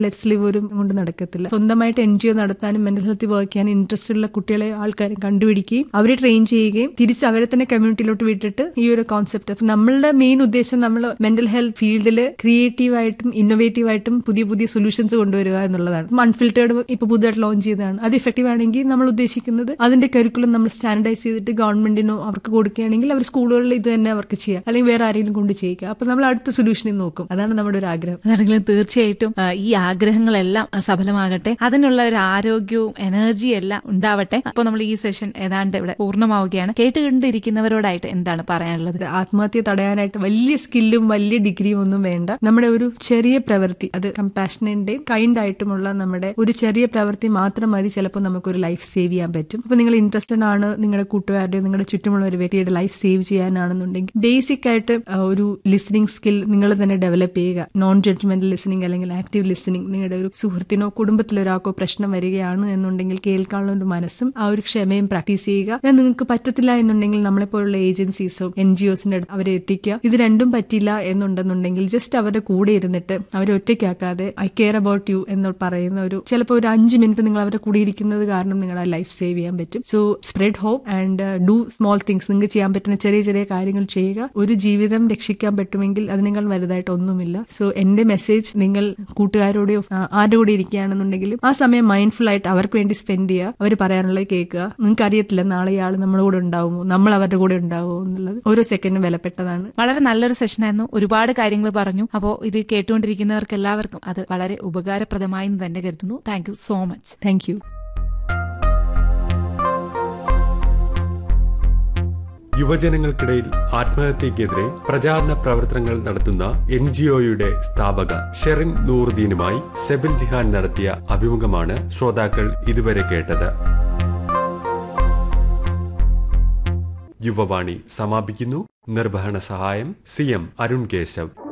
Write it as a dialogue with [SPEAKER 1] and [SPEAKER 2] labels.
[SPEAKER 1] let's live ഒരു കൊണ്ട് നടക്കത്തില്ല സ്വന്തമായിട്ട് എൻ ജി ഒ നടത്താനും മെന്റൽ ഹെൽത്ത് വർക്ക് ചെയ്യാൻ ഇൻട്രസ്റ്റ് ഉള്ള കുട്ടികളെ ആൾക്കാരെ കണ്ടുപിടിക്കുകയും അവരെ ട്രെയിൻ ചെയ്യുകയും തിരിച്ച് അവരെ തന്നെ കമ്മ്യൂണിറ്റിയിലോട്ട് വിട്ടിട്ട് ഈ ഒരു കോൺസെപ്റ്റ് അപ്പൊ നമ്മളുടെ മെയിൻ ഉദ്ദേശം നമ്മൾ മെന്റൽ ഹെൽത്ത് ഫീൽഡിൽ ക്രിയേറ്റീവ് ആയിട്ടും ഇന്നോവേറ്റീവ് ആയിട്ടും പുതിയ പുതിയ സൊല്യൂഷൻസ് കൊണ്ടുവരിക എന്നുള്ളതാണ് അൺഫിൽറ്റേർഡ് ഇപ്പൊ പുതുതായിട്ട് ലോഞ്ച് ചെയ്തതാണ് അത് ഇഫക്റ്റീവ് ആണെങ്കിൽ നമ്മൾ ഉദ്ദേശിക്കുന്നത് അതിന്റെ കരിക്കുലം നമ്മൾ സ്റ്റാൻഡർഡൈസ് ചെയ്തിട്ട് ഗവൺമെന്റിനോ അവർക്ക് കൊടുക്കുകയാണെങ്കിൽ അവർ സ്കൂളുകളിൽ ഇത് തന്നെ അവർക്ക് ചെയ്യാം അല്ലെങ്കിൽ വേറെ ആരെങ്കിലും കൊണ്ട് ചെയ്യിക്കുക അപ്പൊ നമ്മൾ അടുത്ത സൊല്യൂഷനിൽ നോക്കും അതാണ് നമ്മുടെ ഒരു ആഗ്രഹം
[SPEAKER 2] അതാണെങ്കിലും തീർച്ചയായിട്ടും ആ, ഈ ആഗ്രഹങ്ങളെല്ലാം ആ, സഫലമാകട്ടെ അതിനുള്ള ഒരു ആരോഗ്യവും എനർജിയും എല്ലാം ഉണ്ടാവട്ടെ അപ്പോൾ നമ്മൾ ഈ സെഷൻ ഏതാണ്ട് ഇവിടെ പൂർണ്ണമാവുകയാണ് കേട്ടുകൊണ്ടിരിക്കുന്നവരോടായിട്ട് എന്താണ് പറയാനുള്ളത്
[SPEAKER 1] ആത്മഹത്യ തടയാനായിട്ട് വലിയ സ്കില്ലും വലിയ ഡിഗ്രിയും ഒന്നും വേണ്ട നമ്മുടെ ഒരു ചെറിയ പ്രവൃത്തി അത് കമ്പാഷനന്റെയും കൈൻഡ് ആയിട്ടുമുള്ള നമ്മുടെ ഒരു ചെറിയ പ്രവൃത്തി മാത്രം മതി ചിലപ്പോൾ നമുക്കൊരു ലൈഫ് സേവ് ചെയ്യാൻ പറ്റും അപ്പൊ നിങ്ങൾ ഇൻട്രസ്റ്റഡ് ആണ് നിങ്ങളുടെ കൂട്ടുകാരുടെയോ നിങ്ങളുടെ ചുറ്റുമുള്ള ഒരു വ്യക്തിയുടെ ലൈഫ് സേവ് ചെയ്യാനാണെന്നുണ്ടെങ്കിൽ ബേസിക് ആയിട്ട് ആ, ഒരു ലിസണിങ് സ്കിൽ നിങ്ങൾ തന്നെ ഡെവലപ്പ് ചെയ്യുക നോൺ ജഡ്ജ്മെന്റൽ ലിസണിങ് അല്ലെങ്കിൽ ആക്റ്റീവ് ലിസണിങ് നിങ്ങളുടെ ഒരു സുഹൃത്തിനോ കുടുംബത്തിലൊരാൾക്കോ പ്രശ്നം വരികയാണ് എന്നുണ്ടെങ്കിൽ കേൾക്കാനുള്ള ഒരു മനസ്സും ആ ഒരു ക്ഷമയും പ്രാക്ടീസ് ചെയ്യുക ഞാൻ നിങ്ങൾക്ക് പറ്റത്തില്ല എന്നുണ്ടെങ്കിൽ നമ്മളെ പോലുള്ള ഏജൻസീസോ എൻ ജി ഒസിന്റെ അടുത്ത് അവരെ എത്തിക്കുക ഇത് രണ്ടും പറ്റില്ല എന്നുണ്ടെന്നുണ്ടെങ്കിൽ ജസ്റ്റ് അവരുടെ കൂടെ ഇരുന്നിട്ട് അവരെ ഒറ്റയ്ക്കാക്കാതെ ഐ കെയർ അബൌട്ട് യു എന്ന് പറയുന്ന ഒരു ചിലപ്പോൾ ഒരു അഞ്ച് മിനിറ്റ് നിങ്ങൾ അവരുടെ കൂടെ ഇരിക്കുന്നത് കാരണം നിങ്ങളുടെ ലൈഫ് സേവ് ചെയ്യാൻ പറ്റും so spread hope and do small things നിങ്ങൾക്ക് ചെയ്യാൻ പറ്റുന്ന ചെറിയ ചെറിയ കാര്യങ്ങൾ ചെയ്യുക ഒരു ജീവിതം രക്ഷിക്കാൻ പറ്റുമെങ്കിൽ അതിനേക്കാൾ വലുതായിട്ട് ഒന്നുമില്ല സോ എന്റെ മെസ്സേജ് നിങ്ങൾ കൂട്ടുകാരോടെയോ ആ, ആരുടെ കൂടെ ഇരിക്കുകയാണെന്നുണ്ടെങ്കിലും ആ സമയം മൈൻഡ്ഫുൾ ആയിട്ട് അവർക്ക് വേണ്ടി സ്പെൻഡ് ചെയ്യുക അവർ പറയാനുള്ളത് കേൾക്കുക നിങ്ങൾക്ക് അറിയത്തില്ല നാളെ ഇയാൾ നമ്മുടെ കൂടെ ഉണ്ടാവുമോ നമ്മൾ അവരുടെ കൂടെ ഉണ്ടാവുമോ എന്നുള്ളത് ഓരോ സെക്കൻഡും വിലപ്പെട്ടതാണ്
[SPEAKER 2] വളരെ നല്ലൊരു സെഷനായിരുന്നു ഒരുപാട് കാര്യങ്ങൾ പറഞ്ഞു അപ്പോൾ ഇത് കേട്ടുകൊണ്ടിരിക്കുന്നവർക്ക് എല്ലാവർക്കും അത് വളരെ ഉപകാരപ്രദമായി എന്ന് തന്നെ കരുതുന്നു thank you so much
[SPEAKER 1] thank you
[SPEAKER 3] യുവജനങ്ങൾക്കിടയിൽ ആത്മഹത്യക്കെതിരെ പ്രചാരണ പ്രവർത്തനങ്ങൾ നടത്തുന്ന എൻ ജി ഒയുടെ സ്ഥാപക ഷെറിൻ നൂറുദ്ദീനുമായി സെബിൽ ജിഹാൻ നടത്തിയ അഭിമുഖമാണ് ശ്രോതാക്കൾ ഇതുവരെ കേട്ടത് യുവവാണി സമാപിക്കുന്നു നിർവഹണ സഹായം സി എം അരുൺ കേശവ്